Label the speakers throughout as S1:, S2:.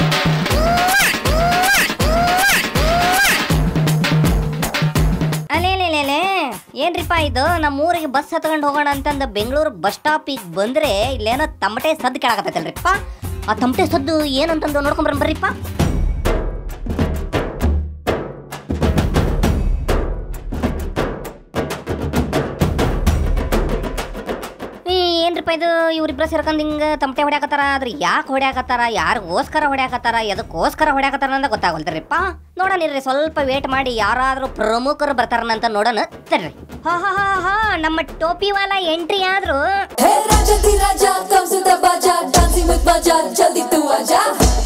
S1: ಅಲೇಲೇಲೇಲೆ ಏನ್ರಿಪ್ಪ ಇದು ನಮ್ಮ ಊರಿಗೆ ಬಸ್ ಹತ್ಕೊಂಡು ಹೋಗೋಣ ಅಂತಂದು ಬೆಂಗಳೂರು ಬಸ್ ಸ್ಟಾಪಿಗೆ ಬಂದ್ರೆ ಇಲ್ಲೇನೋ ತಮಟೆ ಸದ್ದು ಕೇಳಾಕತ್ತೈತಲ್ರಿಪ್ಪ ಆ ತಮಟೆ ಸದ್ದು ಏನಂತಂದು ನೋಡ್ಕೊಂಬರ ಬರ್ರಿಪ್ಪ ಈ ಏನ್ರಿಪ್ಪ ಇದು ಇವ್ರಿಬ್ರ ಸೇರ್ಕೊಂಡ್ ಹಿಂಗ ತಮಟೆ ಹೊಡ್ಯಾಕತ್ತಾರ ಆದ್ರೆ ಯಾಕೆ ಹೊಡ್ಯಾಕತ್ತಾರ ಯಾರಿಗೋಸ್ಕರ ಹೊಡ್ಯಾಕತ್ತಾರ ಎದಕ್ಕೋಸ್ಕರ ಹೊಡ್ಯಾಕತ್ತಾರ ಅಂತ ಗೊತ್ತಾಗಲ್ತರಿಪ್ಪ ನೋಡೋಣಿರ್ರಿ ಸ್ವಲ್ಪ ವೇಟ್ ಮಾಡಿ ಯಾರಾದ್ರೂ ಪ್ರಮುಖರು ಬರ್ತಾರನಂತ ನೋಡೋಣ ತರ್ರಿ ಹಾ ಹಾ ಹಾ ಹಾ ನಮ್ಮ ಟೋಪಿ ವಾಲ ಎಂಟ್ರಿ ಆದ್ರು
S2: Hey Raja di Raja, come to the baja, dancing with baja, jaldi tu aja.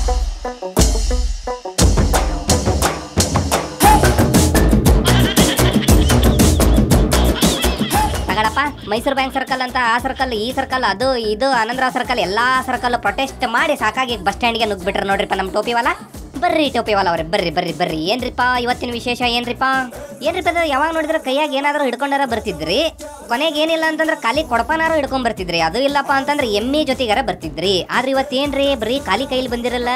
S1: ತಗಳಪ್ಪ ಮೈಸೂರು ಬ್ಯಾಂಕ್ ಸರ್ಕಲ್ ಅಂತ ಆ ಸರ್ಕಲ್ ಈ ಸರ್ಕಲ್ ಅದು ಇದು ಆನಂದರಾವ್ ಸರ್ಕಲ್ ಎಲ್ಲಾ ಸರ್ಕಲ್ ಪ್ರೊಟೆಸ್ಟ್ ಮಾಡಿ ಸಾಕಾಗಿ ಬಸ್ ಸ್ಟ್ಯಾಂಡ್ಗೆ ನುಗ್ಬಿಟ್ರೆ ನೋಡ್ರಿಪ್ಪ ನಮ್ಮ ಟೋಪಿ ವಾಲ ಬರ್ರಿ ಟೋಪಿ ವಾಲ ಅವ್ರೆ ಬರ್ರಿ ಬರ್ರಿ ಬರ್ರಿ ಏನ್ರಿಪ್ಪ ಇವತ್ತಿನ ವಿಶೇಷ ಏನ್ರಿಪ್ಪ ಏನ್ರಿಪ್ಪ ಅದು ಯಾವಾಗ ನೋಡಿದ್ರೆ ಕೈಯಾಗ ಏನಾದರೂ ಹಿಡ್ಕೊಂಡಾರ ಬರ್ತಿದ್ರಿ ಕೊನೆಗೆ ಏನಿಲ್ಲ ಅಂತಂದ್ರೆ ಖಾಲಿ ಕೊಡಪನಾರು ಹಿಡ್ಕೊಂಡ್ ಬರ್ತಿದ್ರಿ ಅದು ಇಲ್ಲಪ್ಪ ಅಂತಂದ್ರೆ ಎಮ್ಮಿ ಜೊತೆಗಾರ ಬರ್ತಿದ್ರಿ ಆದ್ರೆ ಇವತ್ತೇನ್ರಿ ಬರೀ ಖಾಲಿ ಕೈಲಿ ಬಂದಿರಲ್ಲ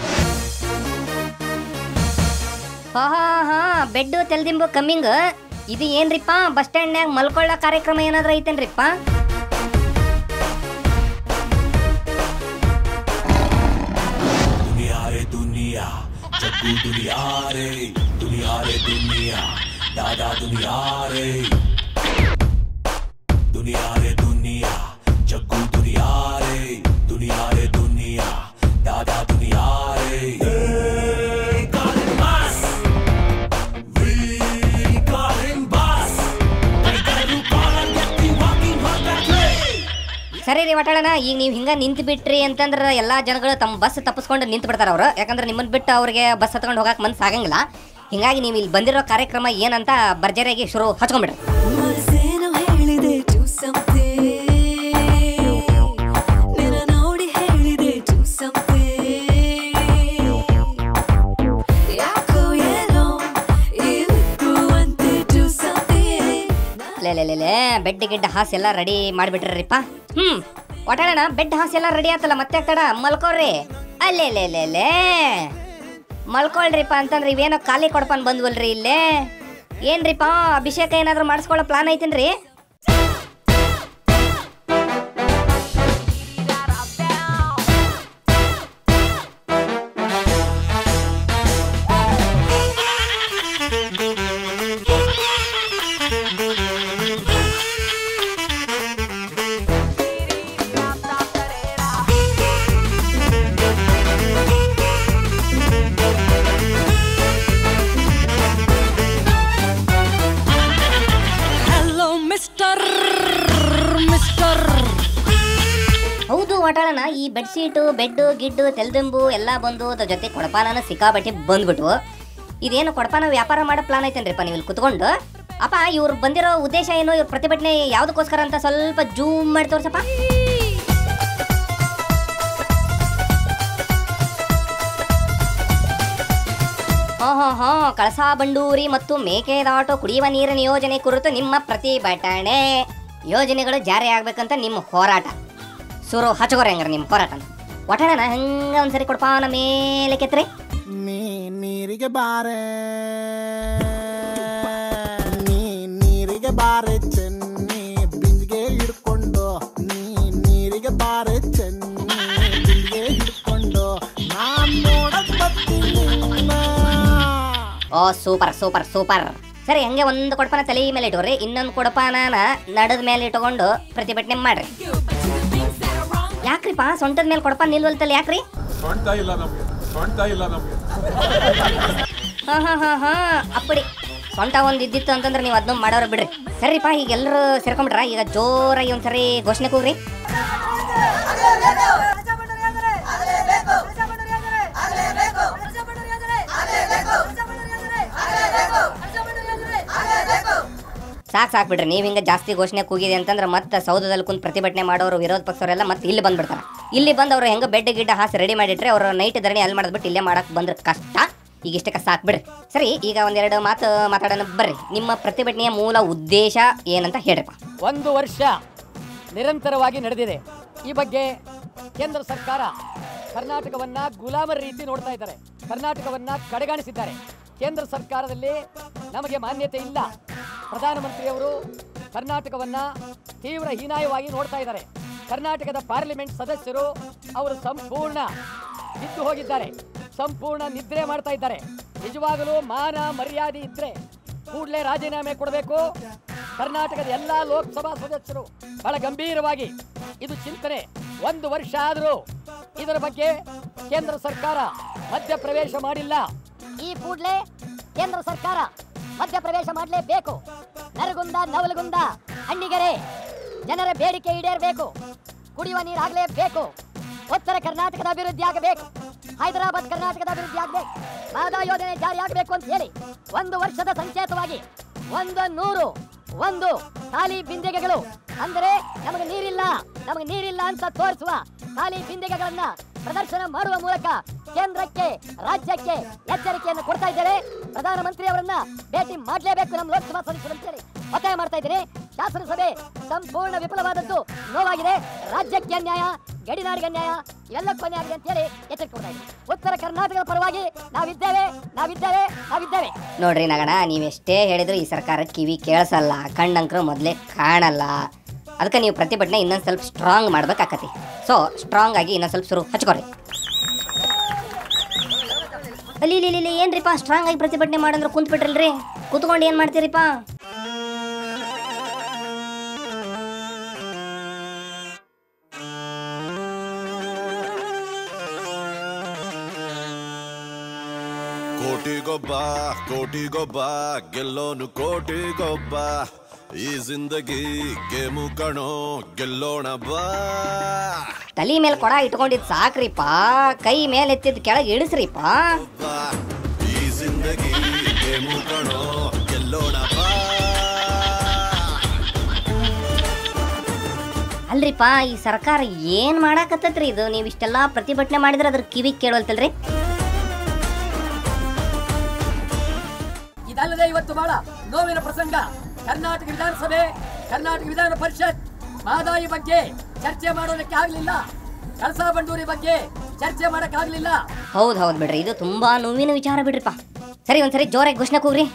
S1: ಹಾ ಹಾ ಹಾ ಬೆಡ್ ತೆಲ್ದಿಂಬು ಕಮ್ಮಿಂಗ್ ಇದು ಏನ್ರಿಪ್ಪ ಬಸ್ ಸ್ಟ್ಯಾಂಡ್ನ್ಯಾಗ ಮಲ್ಕೊಳ್ಳೋ ಕಾರ್ಯಕ್ರಮ ಏನಾದ್ರೂ ಐತೇನ್ರಿಪ್ಪ
S3: दुनिया रे दुनिया जग्गू दुनिया रे दुनिया रे दुनिया दादा दुनिया रे दुनिया रे दुनिया जग्गू दुनिया रे दुनिया रे दुनिया दादा दुनिया रे Hey, call him boss. We call him boss. I gotta call and get me walking on that way.
S1: ಸರಿ ರೀ ಒಟ್ಟಾಳನ ಈಗ ನೀವು ಹಿಂಗ ನಿಂತು ಬಿಟ್ರಿ ಅಂತಂದ್ರೆ ಎಲ್ಲಾ ಜನಗಳು ತಮ್ಮ ಬಸ್ ತಪ್ಪಿಸ್ಕೊಂಡು ನಿಂತು ಬಿಡ್ತಾರ ಅವ್ರು ಯಾಕಂದ್ರೆ ನಿಮ್ಮನ್ನ ಬಿಟ್ಟು ಅವ್ರಿಗೆ ಬಸ್ ಹತ್ಕೊಂಡು ಹೋಗಕ್ ಮನ್ಸು ಆಗಂಗಿಲ್ಲ ಹಿಂಗಾಗಿ ನೀವು ಇಲ್ಲಿ ಬಂದಿರೋ ಕಾರ್ಯಕ್ರಮ ಏನಂತ ಭರ್ಜರಿಯಾಗಿ ಶುರು ಹಚ್ಕೊಂಡ್ಬಿಡ್ರಿ
S2: ಮನಸ್ಸೇನೋ ಹೇಳಿದೆ do something. ನಿನ್ನ ನೋಡಿ ಹೇಳಿದೆ do something. ಯಾಕೋ ಏನೋ ಇವಕ್ಕುವಂತೆ do something.
S1: ಲೇ ಲೇ ಲೇ ಲೇ ಬೆಡ್ ಗಿಡ್ಡ ಹಾಸ್ ಎಲ್ಲ ರೆಡಿ ಮಾಡಿಬಿಟ್ರಿಪ್ಪ ಹ್ಮ್ ಒಟ್ಟಾಳಣ ಬೆಡ್ ಹಾಸ್ ಎಲ್ಲ ರೆಡಿ ಆತಲ್ಲ ಮತ್ತೆ ತಡ ಮಲ್ಕೋರಿ ಅಲ್ಲೇ ಲೇ ಲೇ ಲೇ ಮಲ್ಕೊಳ್ರಿಪ್ಪ ಅಂತಂದ್ರೆ ಇವೇನೋ ಖಾಲಿ ಕೊಡ್ಪನ್ ಬಂದ್ವಲ್ರಿ ಇಲ್ಲೇ ಏನ್ರಿಪ್ಪ ಅಭಿಷೇಕ ಏನಾದ್ರು ಮಾಡಿಸ್ಕೊಳ್ಳೋ ಪ್ಲಾನ್ ಐತೇನ್ರಿ
S2: Hello, Mr. Mr.
S1: ಹೌದು ಒಟ್ಟಾಳನ ಈ ಬೆಡ್ಶೀಟು ಬೆಡ್ಡು ಗಿಡ್ಡು ತೆಲ್ದಿಂಬು ಎಲ್ಲ ಬಂದು ಅದ್ರ ಜೊತೆ ಕೊಡಪಾನ ಸಿಕ್ಕಾಬಟ್ಟಿ ಬಂದ್ಬಿಟ್ಟು ಇದೇನು ಕೊಡಪಾನ ವ್ಯಾಪಾರ ಮಾಡೋ ಪ್ಲಾನ್ ಐತೇನ್ರಿಪ್ಪ ನೀವು ಇಲ್ಲಿ ಕುತ್ಕೊಂಡು ಅಪ್ಪ ಇವ್ರು ಬಂದಿರೋ ಉದ್ದೇಶ ಏನು ಇವ್ರ ಪ್ರತಿಭಟನೆ ಯಾವ್ದಕ್ಕೋಸ್ಕರ ಅಂತ ಸ್ವಲ್ಪ ಜೂಮ್ ಮಾಡಿ ತೋರ್ಸಪ್ಪ ಹಾ ಹಾ ಹಾ ಕಳಸಾ ಬಂಡೂರಿ ಮತ್ತು ಮೇಕೆದಾಟು ಕುಡಿಯುವ ನೀರಿನ ಯೋಜನೆ ಕುರಿತು ನಿಮ್ಮ ಪ್ರತಿಭಟನೆ ಯೋಜನೆಗಳು ಜಾರಿ ಆಗ್ಬೇಕಂತ ನಿಮ್ಮ ಹೋರಾಟ ಶುರು ಹಚ್ಕೋರಿ ಹಂಗಾರೆ ನಿಮ್ಮ ಹೋರಾಟ ಒಟ್ಟಣ ಹಂಗ ಒಂದ್ಸರಿ ಕೊಡ್ಪಾನ ಮೇಲೆ ಕೆತ್ರಿ
S4: ನೀ ನೀರಿಗೆ ಬಾರೆ ನೀ ನೀರಿಗೆ ಬಾರೆ ಚೆನ್ನಿ ಬಿಂದಿಗೆ ಹಿಡ್ಕೊಂಡು ನೀ ನೀರಿಗೆ ಬಾರೆ ಚೆನ್ನಿ ಬಿಂದಿಗೆ ಹಿಡ್ಕೊಂಡು ನಾನ್ ನೋಡಕ್ ಬರ್ತೀನಿ ನಿನ್ನ.
S1: ಓ ಸೂಪರ್ ಸೂಪರ್ ಸೂಪರ್ ಸರಿ ಹಂಗೆ ಒಂದು ಕೊಡಪಾನ ತಲೆ ಮೇಲೆ ಇಟ್ಕೊರಿ ಇನ್ನೊಂದು ಕೊಡಪಾನ ನಡದ ಮೇಲೆ ಇಟ್ಕೊಂಡು ಪ್ರತಿಭಟನೆ ಮಾಡ್ರಿ ಯಾಕ್ರಿಪ್ಪ ಸೊಂಟದ ಮೇಲೆ ಕೊಡಪಾನ ನಿಲ್ವಲ್ತಲ್ಲ ಯಾಕ್ರಿ
S5: ಸೊಂಟ ಇಲ್ಲ ನಮ್ಗೆ ಸೊಂಟ ಇಲ್ಲ ನಮ್ಗೆ
S1: ಹಾ ಹಾ ಹಾ ಹಾ ಅಪ್ಪಡಿ ಸೊಂಟ ಒಂದ್ ಇದ್ದಿತ್ತು ಅಂತಂದ್ರೆ ನೀವು ಅದನ್ನ ಮಾಡೋರು ಬಿಡ್ರಿ ಸರಿಪ್ಪ ಈಗ ಎಲ್ಲರೂ ಸೇರ್ಕೊಂಡ್ಬಿಟ್ರ ಈಗ ಜೋರಾಗಿ ಒಂದ್ಸರಿ ಘೋಷಣೆ ಕೂಗ್ರಿ ಸಾಕ್ ಸಾಕ್ ಬಿಡ್ರಿ ನೀವು ಹಿಂಗೆ ಜಾಸ್ತಿ ಘೋಷಣೆ ಕೂಗಿದೆ ಅಂತಂದ್ರೆ ಮತ್ತೆ ಸೌಧದಲ್ಲಿ ಕುಂತ್ ಪ್ರತಿಭಟನೆ ಮಾಡೋರು ವಿರೋಧ ಪಕ್ಷವರೆಲ್ಲ ಮತ್ತೆ ಇಲ್ಲಿ ಬಂದ್ಬಿಡ್ತಾರೆ ಇಲ್ಲಿ ಬಂದು ಅವ್ರು ಹೆಂಗೆ ಬೆಡ್ ಗಿಡ್ಡ ಹಾಸಿ ರೆಡಿ ಮಾಡಿಟ್ರೆ ಅವ್ರು ನೈಟ್ ಧರಣಿ ಅಲ್ಲಿ ಮಾಡಿದ್ಬಿಟ್ಟು ಇಲ್ಲೇ ಮಾಡಕ್ ಬಂದ್ರೆ ಕಷ್ಟ ಈಗ ಇಷ್ಟಕ್ಕೆ ಸಾಕ್ ಬಿಡ್ರಿ ಸರಿ ಈಗ ಒಂದೆರಡು ಮಾತು ಮಾತಾಡೋಣ ಬರ್ರಿ ನಿಮ್ಮ ಪ್ರತಿಭಟನೆಯ ಮೂಲ ಉದ್ದೇಶ ಏನಂತ ಹೇಳ್ರಿಪ್ಪ
S6: ಒಂದು ವರ್ಷ ನಿರಂತರವಾಗಿ ನಡೆದಿದೆ ಈ ಬಗ್ಗೆ ಕೇಂದ್ರ ಸರ್ಕಾರ ಕರ್ನಾಟಕವನ್ನ ಗುಲಾಮರ ರೀತಿ ನೋಡ್ತಾ ಇದ್ದಾರೆ ಕರ್ನಾಟಕವನ್ನ ಕಡೆಗಾಣಿಸಿದ್ದಾರೆ ಕೇಂದ್ರ ಸರ್ಕಾರದಲ್ಲಿ ನಮಗೆ ಮಾನ್ಯತೆ ಇಲ್ಲ ಪ್ರಧಾನಮಂತ್ರಿಯವರು ಕರ್ನಾಟಕವನ್ನ ತೀವ್ರ ಹೀನಾಯವಾಗಿ ನೋಡ್ತಾ ಇದ್ದಾರೆ ಕರ್ನಾಟಕದ ಪಾರ್ಲಿಮೆಂಟ್ ಸದಸ್ಯರು ಅವರು ಸಂಪೂರ್ಣ ಬಿದ್ದು ಹೋಗಿದ್ದಾರೆ ಸಂಪೂರ್ಣ ನಿದ್ರೆ ಮಾಡ್ತಾ ಇದ್ದಾರೆ ನಿಜವಾಗಲೂ ಮಾನ ಮರ್ಯಾದೆ ಇದ್ರೆ ಕೂಡಲೇ ರಾಜೀನಾಮೆ ಕೊಡಬೇಕು ಕರ್ನಾಟಕದ ಎಲ್ಲಾ ಲೋಕಸಭಾ ಸದಸ್ಯರು ಬಹಳ ಗಂಭೀರವಾಗಿ ಇದು ಚಿಂತನೆ ಒಂದು ವರ್ಷ ಆದರೂ ಇದರ ಬಗ್ಗೆ ಕೇಂದ್ರ ಸರ್ಕಾರ ಮಧ್ಯಪ್ರವೇಶ ಮಾಡಿಲ್ಲ
S7: ಈ ಕೂಡಲೇ ಕೇಂದ್ರ ಸರ್ಕಾರ ಮಧ್ಯಪ್ರವೇಶ ಮಾಡಲೇಬೇಕು ನರಗುಂದ ನವಲಗುಂದ ಹಣ್ಣಿಗೆರೆ ಜನರ ಬೇಡಿಕೆ ಈಡೇರಬೇಕು ಕುಡಿಯುವ ನೀರಾಗಲೇಬೇಕು ಉತ್ತರ ಕರ್ನಾಟಕದ ಅಭಿವೃದ್ಧಿ ಆಗಬೇಕು ಹೈದರಾಬಾದ್ ಕರ್ನಾಟಕದ ಅಭಿವೃದ್ಧಿ ಆಗಬೇಕು ಮಾದಾ ಯೋಜನೆ ಜಾರಿ ಆಗಬೇಕು ಅಂತ ಹೇಳಿ ಒಂದು ವರ್ಷದ ಸಂಕೇತವಾಗಿ ಒಂದು ನೂರು ಒಂದು ಖಾಲಿ ಬಿಂದಿಗೆಗಳು ಅಂದರೆ ನಮಗೆ ನೀರಿಲ್ಲ ನಮಗೆ ನೀರಿಲ್ಲ ಅಂತ ತೋರಿಸುವ ಖಾಲಿ ಬಿಂದಿಗೆಗಳನ್ನ ಪ್ರದರ್ಶನ ಮಾಡುವ ಮೂಲಕ ಕೇಂದ್ರಕ್ಕೆ ರಾಜ್ಯಕ್ಕೆ ಎಚ್ಚರಿಕೆಯನ್ನು ಕೊಡ್ತಾ ಇದ್ದೇವೆ ಪ್ರಧಾನಮಂತ್ರಿ ಅವರನ್ನ ಭೇಟಿ ಮಾಡಲೇಬೇಕು ನಮ್ಮ ಲೋಕಸಭಾ ಸದಸ್ಯರು ಅಂತೇಳಿ ಒತ್ತಾಯ ಮಾಡ್ತಾ ಇದ್ದೀನಿ ಶಾಸನಸಭೆ ಸಂಪೂರ್ಣ ವಿಫಲವಾದದ್ದು ನೋವಾಗಿದೆ ರಾಜ್ಯಕ್ಕೆ ಅನ್ಯಾಯ ಗಡಿನಾಡಿಗೆ ಅನ್ಯಾಯ ಎಲ್ಲಕ್ಕೂ ಅನ್ಯಾಯ ಆಗಿದೆ ಅಂತೇಳಿ ಎಚ್ಚರಿಕೆ ಕೊಡ್ತಾ ಇದ್ದೀನಿ ಉತ್ತರ ಕರ್ನಾಟಕದ ಪರವಾಗಿ ನಾವಿದ್ದೇವೆ ನಾವಿದ್ದೇವೆ ನಾವಿದ್ದೇವೆ
S1: ನೋಡ್ರಿ ನಗಣ ನೀವೆಷ್ಟೇ ಹೇಳಿದ್ರು ಈ ಸರ್ಕಾರ ಕಿವಿ ಕೇಳಿಸಲ್ಲ ಕಣ್ಣಂಕರು ಮೊದಲೇ ಕಾಣಲ್ಲ ಅದಕ್ಕೆ ನೀವು ಪ್ರತಿಭಟನೆ ಇನ್ನೊಂದು ಸ್ವಲ್ಪ ಸ್ಟ್ರಾಂಗ್ ಮಾಡ್ಬೇಕಾಕತಿ ಸೊ ಸ್ಟ್ರಾಂಗ್ ಆಗಿ ಇನ್ನೊಂದು ಸ್ವಲ್ಪ ಶುರು ಹಚ್ಕೊರಿ ಅಲ್ಲಿ ಇಲ್ಲಿ ಇಲ್ಲಿ ಏನ್ರಿಪ್ಪ ಸ್ಟ್ರಾಂಗ್ ಆಗಿ ಪ್ರತಿಭಟನೆ ಮಾಡಂದ್ರೆ ಕುಂತ್ ಬಿಟ್ರಲ್ರಿ ಕೂತ್ಕೊಂಡು ಏನು ಮಾಡ್ತೀರಿಪ್ಪ
S8: ಕೋಟಿಗೊಬ್ಬ ಕೋಟಿಗೊಬ್ಬ ಗೆಲ್ಲೋನು ಕೋಟಿಗೊಬ್ಬ ಈ ಜಿಂದಗಿ ಗೇಮು ಕಣೋ ಗೆಲ್ಲೋಣ ಬಾ
S1: ತಲೆ ಮೇಲೆ ಕೊಡ ಇಟ್ಕೊಂಡಿದ್ ಸಾಕ್ರಿಪ್ಪ ಕೈ ಮೇಲೆ ಎತ್ತಿದ್ ಕೆಳಗೆ ಇಳಿಸ್ರಿಪ್ಪ
S8: ಬಾ. ಈ ಜಿಂದಗಿ ಗೇಮು ಕಣೋ ಗೆಲ್ಲೋಣ ಬಾ
S1: ಅಲ್ರಿಪ್ಪ ಈ ಸರ್ಕಾರ ಏನ್ ಮಾಡಾಕತ್ತೈತ್ರಿ ಇದು ನೀವು ಇಷ್ಟೆಲ್ಲಾ ಪ್ರತಿಭಟನೆ ಮಾಡಿದ್ರೆ ಅದ್ರ ಕಿವಿ ಕೇಳವಲ್ತಲ್ರಿ
S6: ಇದಲ್ಲದೆ ಇವತ್ತು ಬಹಳ ನೋವಿನ ಪ್ರಸಂಗ ಕರ್ನಾಟಕ ವಿಧಾನಸಭೆ ಕರ್ನಾಟಕ ವಿಧಾನ ಪರಿಷತ್ ಮಹದಾಯಿ ಬಗ್ಗೆ ಚರ್ಚೆ ಮಾಡೋದಕ್ಕೆ ಆಗ್ಲಿಲ್ಲ ಕಳಸಾ ಬಂಡೂರಿ ಬಗ್ಗೆ ಚರ್ಚೆ ಮಾಡಕ್ಕಾಗ್ಲಿಲ್ಲ
S1: ಹೌದ್ ಹೌದ್ ಬಿಡ್ರಿ ಇದು ತುಂಬಾ ನೋವಿನ ವಿಚಾರ ಬಿಡ್ರಿಪ್ಪ ಸರಿ ಒಂದ್ಸರಿ ಜೋರಾಗಿ ಘೋಷಣೆ ಕೂಗ್ರಿ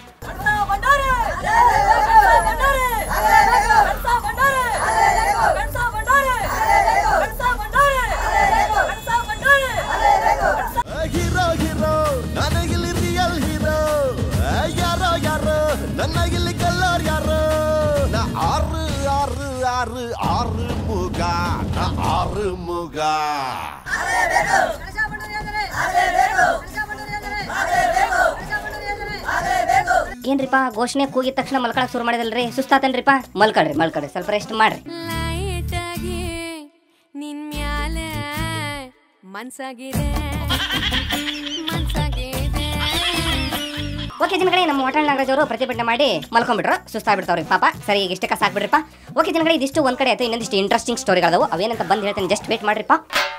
S8: ಹೀರೋ ಹೀರೋ ನನಗಿಲ್ಲಿ ರಿಯಲ್ ಹೀರೋ ಯಾರೋ ಯಾರೋ ನನಗಿಲ್ಲಿ ಕಲ್ಲರ್ ಯಾರೋ ನಾ ಆರು ಆರು ಆರು ಆರು ಮುಗ ನಾ ಆರು ಮುಗ
S1: ಏನ್ರಿಪ್ಪ ಘೋಷಣೆ ಕೂಗಿದ ತಕ್ಷಣ ಮಲ್ಕೊಳಕ್ ಶುರು ಮಾಡಿದಲ್ರಿ ಸುಸ್ತಾತನ್ರಿಪ್ಪ ಮಲ್ಕೊಳ್ರಿ ಮಲ್ಕೊಳ್ರಿ ಸ್ವಲ್ಪ ರೆಸ್ಟ್ ಮಾಡ್ರಿ
S9: ಲೈಟಾಗಿ ನಿನ್ ಮ್ಯಾಲೆ ಮನ್ಸಾಗಿದೆ ಮನ್ಸಾಗಿದೆ
S1: ಓಕೆ ಜನಗಳೇ ನಮ್ಮ ಹೋಟೆಲ್ ನಾಗರಾಜ್ ಅವರು ಪ್ರತಿಭಟನೆ ಮಾಡಿ ಮಲ್ಕೊಂಡ್ಬಿಟ್ರು ಸುಸ್ತಾಗ್ಬಿಡ್ತಾವ್ರಿ ಪಾಪ ಸರಿ ಈಗ ಇಷ್ಟಕ್ಕೆ ಸಾಕ್ಬಿಡ್ರಿಪ್ಪ ಓಕೆ ಜನಗಳೇ ಇದಿಷ್ಟು ಒಂದ್ ಕಡೆ ಆಯ್ತು ಇನ್ನೊಂದಿಷ್ಟು ಇಂಟ್ರೆಸ್ಟಿಂಗ್ ಸ್ಟೋರಿಗಳದಾವು ಅವೇನಂತ ಬಂದು ಹೇಳ್ತೇನೆ ಜಸ್ಟ್ ವೇಟ್ ಮಾಡ್ರಿಪ್ಪ